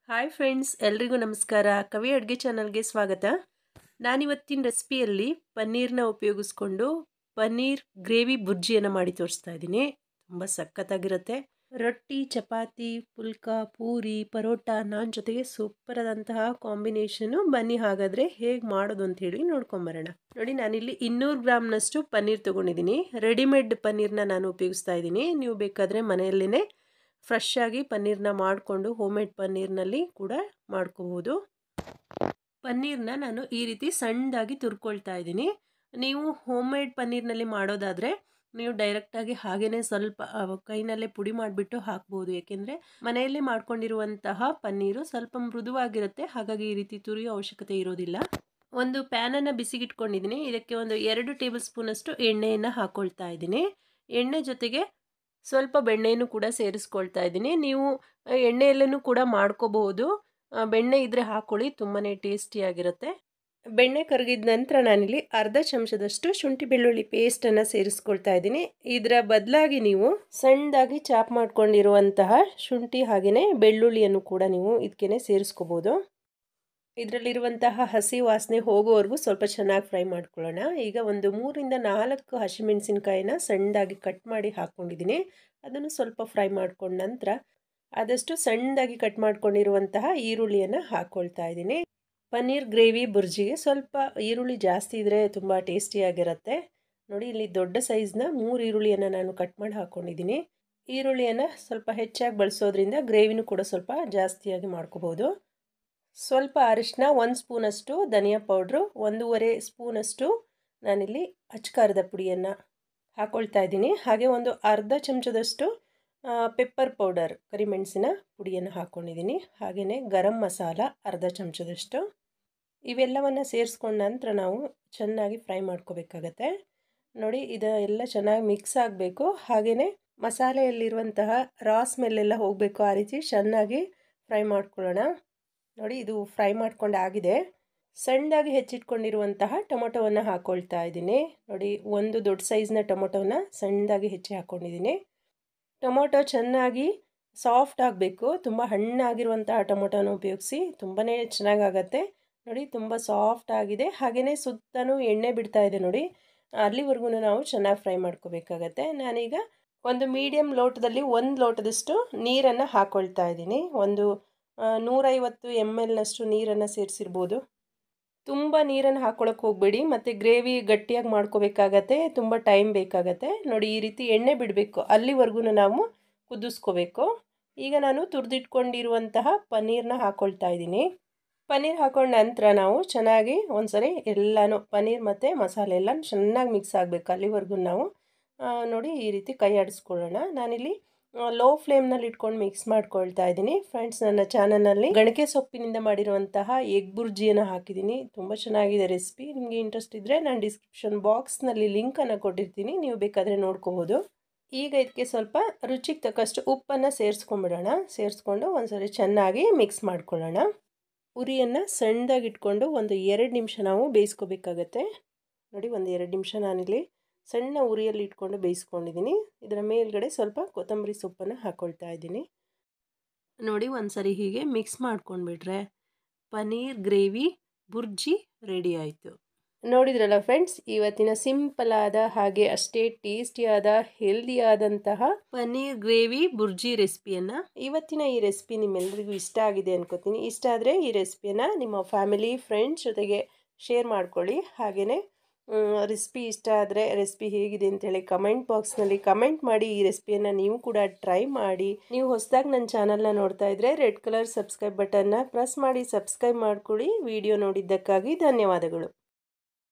hi friends ಎಲ್ರಿಗೂ ನಮಸ್ಕಾರ ಕವಿ ಅಡುಗೆ ಚಾನಲ್ಗೆ ಸ್ವಾಗತ ನಾನಿವತ್ತಿನ ರೆಸಿಪಿಯಲ್ಲಿ ಪನ್ನೀರ್ನ ಉಪಯೋಗಿಸ್ಕೊಂಡು ಪನ್ನೀರ್ ಗ್ರೇವಿ ಬುರ್ಜಿಯನ್ನು ಮಾಡಿ ತೋರಿಸ್ತಾ ಇದ್ದೀನಿ ತುಂಬ ಸಖತ್ತಾಗಿರುತ್ತೆ ರೊಟ್ಟಿ ಚಪಾತಿ ಪುಲ್ಕ ಪೂರಿ ಪರೋಟ ನಾನ್ ಜೊತೆಗೆ ಸೂಪರ್ ಆದಂತಹ ಕಾಂಬಿನೇಷನು ಬನ್ನಿ ಹಾಗಾದರೆ ಹೇಗೆ ಮಾಡೋದು ಅಂತ ಹೇಳಿ ನೋಡ್ಕೊಂಬರೋಣ ನೋಡಿ ನಾನಿಲ್ಲಿ ಇನ್ನೂರು ಗ್ರಾಮ್ನಷ್ಟು ಪನ್ನೀರ್ ತೊಗೊಂಡಿದ್ದೀನಿ ರೆಡಿಮೇಡ್ ಪನ್ನೀರ್ನ ನಾನು ಉಪಯೋಗಿಸ್ತಾ ಇದ್ದೀನಿ ನೀವು ಬೇಕಾದರೆ ಮನೆಯಲ್ಲೇ ಫ್ರೆಶ್ ಆಗಿ ಪನ್ನೀರ್ನ ಮಾಡಿಕೊಂಡು ಹೋಮ್ ಮೇಡ್ ಪನ್ನೀರ್ನಲ್ಲಿ ಕೂಡ ಮಾಡ್ಕೋಬೋದು ಪನ್ನೀರ್ನ ನಾನು ಈ ರೀತಿ ಸಣ್ಣದಾಗಿ ತುರ್ಕೊಳ್ತಾ ಇದ್ದೀನಿ ನೀವು ಹೋಮ್ ಮೇಡ್ ಪನ್ನೀರ್ನಲ್ಲಿ ಮಾಡೋದಾದರೆ ನೀವು ಡೈರೆಕ್ಟಾಗಿ ಹಾಗೇ ಸ್ವಲ್ಪ ಕೈನಲ್ಲೇ ಪುಡಿ ಮಾಡಿಬಿಟ್ಟು ಹಾಕ್ಬೋದು ಏಕೆಂದರೆ ಮನೆಯಲ್ಲೇ ಮಾಡ್ಕೊಂಡಿರುವಂತಹ ಪನ್ನೀರು ಸ್ವಲ್ಪ ಮೃದುವಾಗಿರುತ್ತೆ ಹಾಗಾಗಿ ಈ ರೀತಿ ತುರಿಯೋ ಅವಶ್ಯಕತೆ ಇರೋದಿಲ್ಲ ಒಂದು ಪ್ಯಾನನ್ನು ಬಿಸಿಗಿಟ್ಕೊಂಡಿದ್ದೀನಿ ಇದಕ್ಕೆ ಒಂದು ಎರಡು ಟೇಬಲ್ ಸ್ಪೂನಷ್ಟು ಎಣ್ಣೆಯನ್ನು ಹಾಕ್ಕೊಳ್ತಾ ಇದ್ದೀನಿ ಎಣ್ಣೆ ಜೊತೆಗೆ ಸ್ವಲ್ಪ ಬೆಣ್ಣೆಯನ್ನು ಕೂಡ ಸೇರಿಸ್ಕೊಳ್ತಾ ಇದ್ದೀನಿ ನೀವು ಎಣ್ಣೆಯಲ್ಲೂ ಕೂಡ ಮಾಡ್ಕೋಬಹುದು ಬೆಣ್ಣೆ ಇದ್ದರೆ ಹಾಕ್ಕೊಳ್ಳಿ ತುಂಬಾ ಟೇಸ್ಟಿಯಾಗಿರುತ್ತೆ ಬೆಣ್ಣೆ ಕರಗಿದ ನಂತರ ನಾನಿಲ್ಲಿ ಅರ್ಧ ಚಮಚದಷ್ಟು ಶುಂಠಿ ಬೆಳ್ಳುಳ್ಳಿ ಪೇಸ್ಟನ್ನು ಸೇರಿಸ್ಕೊಳ್ತಾ ಇದ್ದೀನಿ ಇದರ ಬದಲಾಗಿ ನೀವು ಸಣ್ಣದಾಗಿ ಚಾಪ್ ಮಾಡ್ಕೊಂಡಿರುವಂತಹ ಶುಂಠಿ ಹಾಗೆಯೇ ಬೆಳ್ಳುಳ್ಳಿಯನ್ನು ಕೂಡ ನೀವು ಇದಕ್ಕೆ ಸೇರಿಸ್ಕೋಬೋದು ಇದರಲ್ಲಿರುವಂತಹ ಹಸಿ ವಾಸನೆ ಹೋಗೋವರೆಗೂ ಸ್ವಲ್ಪ ಚೆನ್ನಾಗಿ ಫ್ರೈ ಮಾಡ್ಕೊಳ್ಳೋಣ ಈಗ ಒಂದು ಮೂರಿಂದ ನಾಲ್ಕು ಹಸಿಮೆಣಸಿನ್ಕಾಯಿನ ಸಣ್ಣದಾಗಿ ಕಟ್ ಮಾಡಿ ಹಾಕ್ಕೊಂಡಿದ್ದೀನಿ ಅದನ್ನು ಸ್ವಲ್ಪ ಫ್ರೈ ಮಾಡ್ಕೊಂಡ ನಂತರ ಆದಷ್ಟು ಸಣ್ಣದಾಗಿ ಕಟ್ ಮಾಡ್ಕೊಂಡಿರುವಂತಹ ಈರುಳ್ಳಿಯನ್ನು ಹಾಕ್ಕೊಳ್ತಾ ಇದ್ದೀನಿ ಪನ್ನೀರ್ ಗ್ರೇವಿ ಬುರ್ಜಿಗೆ ಸ್ವಲ್ಪ ಈರುಳ್ಳಿ ಜಾಸ್ತಿ ಇದ್ದರೆ ತುಂಬ ಟೇಸ್ಟಿಯಾಗಿರುತ್ತೆ ನೋಡಿ ಇಲ್ಲಿ ದೊಡ್ಡ ಸೈಜ್ನ ಮೂರು ಈರುಳ್ಳಿಯನ್ನು ನಾನು ಕಟ್ ಮಾಡಿ ಹಾಕ್ಕೊಂಡಿದ್ದೀನಿ ಈರುಳ್ಳಿಯನ್ನು ಸ್ವಲ್ಪ ಹೆಚ್ಚಾಗಿ ಬಳಸೋದ್ರಿಂದ ಗ್ರೇವಿನೂ ಕೂಡ ಸ್ವಲ್ಪ ಜಾಸ್ತಿಯಾಗಿ ಮಾಡ್ಕೋಬೋದು ಸ್ವಲ್ಪ ಅರಿಶಿನ ಒಂದು ಸ್ಪೂನಷ್ಟು ಧನಿಯಾ ಪೌಡ್ರು ಒಂದೂವರೆ ಸ್ಪೂನಷ್ಟು ನಾನಿಲ್ಲಿ ಅಚ್ಕಾರದ ಪುಡಿಯನ್ನು ಹಾಕ್ಕೊಳ್ತಾ ಇದ್ದೀನಿ ಹಾಗೆ ಒಂದು ಅರ್ಧ ಚಮಚದಷ್ಟು ಪೆಪ್ಪರ್ ಪೌಡರ್ ಕರಿಮೆಣಸಿನ ಪುಡಿಯನ್ನು ಹಾಕ್ಕೊಂಡಿದ್ದೀನಿ ಹಾಗೆಯೇ ಗರಂ ಮಸಾಲ ಅರ್ಧ ಚಮಚದಷ್ಟು ಇವೆಲ್ಲವನ್ನು ಸೇರಿಸ್ಕೊಂಡ ನಂತರ ನಾವು ಚೆನ್ನಾಗಿ ಫ್ರೈ ಮಾಡ್ಕೋಬೇಕಾಗತ್ತೆ ನೋಡಿ ಇದು ಎಲ್ಲ ಚೆನ್ನಾಗಿ ಮಿಕ್ಸ್ ಆಗಬೇಕು ಹಾಗೆಯೇ ಮಸಾಲೆಯಲ್ಲಿರುವಂತಹ ರಾ ಸ್ಮೆಲ್ಲೆಲ್ಲ ಹೋಗಬೇಕು ಆ ರೀತಿ ಚೆನ್ನಾಗಿ ಫ್ರೈ ಮಾಡ್ಕೊಳ್ಳೋಣ ನೋಡಿ ಇದು ಫ್ರೈ ಮಾಡ್ಕೊಂಡು ಆಗಿದೆ ಸಣ್ಣದಾಗಿ ಹೆಚ್ಚಿಟ್ಕೊಂಡಿರುವಂತಹ ಟೊಮೊಟೊವನ್ನು ಹಾಕ್ಕೊಳ್ತಾ ಇದ್ದೀನಿ ನೋಡಿ ಒಂದು ದೊಡ್ಡ ಸೈಜ್ನ ಟೊಮೊಟೊನ ಸಣ್ಣದಾಗಿ ಹೆಚ್ಚಿ ಹಾಕ್ಕೊಂಡಿದ್ದೀನಿ ಟೊಮೊಟೊ ಚೆನ್ನಾಗಿ ಸಾಫ್ಟ್ ಆಗಬೇಕು ತುಂಬ ಹಣ್ಣಾಗಿರುವಂತಹ ಟೊಮೊಟೊನ ಉಪಯೋಗಿಸಿ ತುಂಬಾ ಚೆನ್ನಾಗಾಗತ್ತೆ ನೋಡಿ ತುಂಬ ಸಾಫ್ಟ್ ಆಗಿದೆ ಹಾಗೆಯೇ ಸುತ್ತಲೂ ಎಣ್ಣೆ ಬಿಡ್ತಾ ಇದೆ ನೋಡಿ ಅಲ್ಲಿವರೆಗೂ ನಾವು ಚೆನ್ನಾಗಿ ಫ್ರೈ ಮಾಡ್ಕೋಬೇಕಾಗತ್ತೆ ನಾನೀಗ ಒಂದು ಮೀಡಿಯಮ್ ಲೋಟದಲ್ಲಿ ಒಂದು ಲೋಟದಷ್ಟು ನೀರನ್ನು ಹಾಕ್ಕೊಳ್ತಾ ಇದ್ದೀನಿ ಒಂದು ನೂರೈವತ್ತು ಎಮ್ ಎಲ್ನಷ್ಟು ನೀರನ್ನು ಸೇರಿಸಿರ್ಬೋದು ತುಂಬ ನೀರನ್ನು ಹಾಕ್ಕೊಳಕ್ಕೆ ಹೋಗಬೇಡಿ ಮತ್ತು ಗ್ರೇವಿ ಗಟ್ಟಿಯಾಗಿ ಮಾಡ್ಕೋಬೇಕಾಗತ್ತೆ ತುಂಬ ಟೈಮ್ ಬೇಕಾಗತ್ತೆ ನೋಡಿ ಈ ರೀತಿ ಎಣ್ಣೆ ಬಿಡಬೇಕು ಅಲ್ಲಿವರೆಗೂ ನಾವು ಕುದಿಸ್ಕೋಬೇಕು ಈಗ ನಾನು ತುರಿದಿಟ್ಕೊಂಡಿರುವಂತಹ ಪನ್ನೀರನ್ನ ಹಾಕ್ಕೊಳ್ತಾ ಇದ್ದೀನಿ ಪನ್ನೀರ್ ಹಾಕೊಂಡ ನಂತರ ನಾವು ಚೆನ್ನಾಗಿ ಒಂದ್ಸರಿ ಎಲ್ಲನೂ ಪನ್ನೀರ್ ಮತ್ತು ಮಸಾಲೆ ಎಲ್ಲ ಚೆನ್ನಾಗಿ ಮಿಕ್ಸ್ ಆಗಬೇಕು ಅಲ್ಲಿವರೆಗೂ ನಾವು ನೋಡಿ ಈ ರೀತಿ ಕೈ ಆಡಿಸ್ಕೊಳ್ಳೋಣ ನಾನಿಲ್ಲಿ ಲೋ ಫ್ಲೇಮ್ನಲ್ಲಿ ಇಟ್ಕೊಂಡು ಮಿಕ್ಸ್ ಮಾಡ್ಕೊಳ್ತಾ ಇದ್ದೀನಿ ಫ್ರೆಂಡ್ಸ್ ನನ್ನ ಚಾನಲ್ನಲ್ಲಿ ಗಣಕೆ ಸೊಪ್ಪಿನಿಂದ ಮಾಡಿರುವಂತಹ ಎಗ್ ಬುರ್ಜಿಯನ್ನು ಹಾಕಿದ್ದೀನಿ ತುಂಬ ಚೆನ್ನಾಗಿದೆ ರೆಸಿಪಿ ನಿಮಗೆ ಇಂಟ್ರೆಸ್ಟ್ ಇದ್ದರೆ ನಾನು ಡಿಸ್ಕ್ರಿಪ್ಷನ್ ಬಾಕ್ಸ್ನಲ್ಲಿ ಲಿಂಕನ್ನು ಕೊಟ್ಟಿರ್ತೀನಿ ನೀವು ಬೇಕಾದರೆ ನೋಡ್ಕೋಬೋದು ಈಗ ಇದಕ್ಕೆ ಸ್ವಲ್ಪ ರುಚಿಗೆ ತಕ್ಕಷ್ಟು ಉಪ್ಪನ್ನು ಸೇರಿಸ್ಕೊಂಡ್ಬಿಡೋಣ ಸೇರಿಸ್ಕೊಂಡು ಒಂದ್ಸರಿ ಚೆನ್ನಾಗಿ ಮಿಕ್ಸ್ ಮಾಡ್ಕೊಳ್ಳೋಣ ಉರಿಯನ್ನು ಸಣ್ಣದಾಗಿ ಇಟ್ಕೊಂಡು ಒಂದು ಎರಡು ನಿಮಿಷ ನಾವು ಬೇಯಿಸ್ಕೋಬೇಕಾಗತ್ತೆ ನೋಡಿ ಒಂದು ಎರಡು ನಿಮಿಷ ನಾನಿಲ್ಲಿ ಸಣ್ಣ ಉರಿಯಲ್ಲಿ ಇಟ್ಕೊಂಡು ಬೇಯಿಸ್ಕೊಂಡಿದ್ದೀನಿ ಇದರ ಮೇಲ್ಗಡೆ ಸ್ವಲ್ಪ ಕೊತ್ತಂಬರಿ ಸೊಪ್ಪನ್ನು ಹಾಕ್ಕೊಳ್ತಾ ಇದ್ದೀನಿ ನೋಡಿ ಒಂದು ಸರಿ ಹೀಗೆ ಮಿಕ್ಸ್ ಮಾಡ್ಕೊಂಡ್ಬಿಟ್ರೆ ಪನ್ನೀರ್ ಗ್ರೇವಿ ಬುರ್ಜಿ ರೆಡಿ ಆಯಿತು ನೋಡಿದ್ರಲ್ಲ ಫ್ರೆಂಡ್ಸ್ ಇವತ್ತಿನ ಸಿಂಪಲ್ ಆದ ಹಾಗೆ ಅಷ್ಟೇ ಟೇಸ್ಟಿಯಾದ ಹೆಲ್ದಿಯಾದಂತಹ ಪನ್ನೀರ್ ಗ್ರೇವಿ ಬುರ್ಜಿ ರೆಸಿಪಿಯನ್ನು ಇವತ್ತಿನ ಈ ರೆಸಿಪಿ ನಿಮ್ಮೆಲ್ಲರಿಗೂ ಇಷ್ಟ ಆಗಿದೆ ಅನ್ಕೋತೀನಿ ಇಷ್ಟ ಆದರೆ ಈ ರೆಸಿಪಿಯನ್ನು ನಿಮ್ಮ ಫ್ಯಾಮಿಲಿ ಫ್ರೆಂಡ್ಸ್ ಜೊತೆಗೆ ಶೇರ್ ಮಾಡ್ಕೊಳ್ಳಿ ಹಾಗೆಯೇ ರೆಸಿಪಿ ಇಷ್ಟ ಆದರೆ ರೆಸಿಪಿ ಹೇಗಿದೆ ಅಂತೇಳಿ ಕಮೆಂಟ್ ಬಾಕ್ಸ್ನಲ್ಲಿ ಕಮೆಂಟ್ ಮಾಡಿ ಈ ರೆಸಿಪಿಯನ್ನು ನೀವು ಕೂಡ ಟ್ರೈ ಮಾಡಿ ನೀವು ಹೊಸದಾಗಿ ನನ್ನ ಚಾನಲ್ನ ನೋಡ್ತಾ ಇದ್ದರೆ ರೆಡ್ ಕಲರ್ ಸಬ್ಸ್ಕ್ರೈಬ್ ಬಟನ್ನ ಪ್ರೆಸ್ ಮಾಡಿ ಸಬ್ಸ್ಕ್ರೈಬ್ ಮಾಡ್ಕೊಳ್ಳಿ ವಿಡಿಯೋ ನೋಡಿದ್ದಕ್ಕಾಗಿ ಧನ್ಯವಾದಗಳು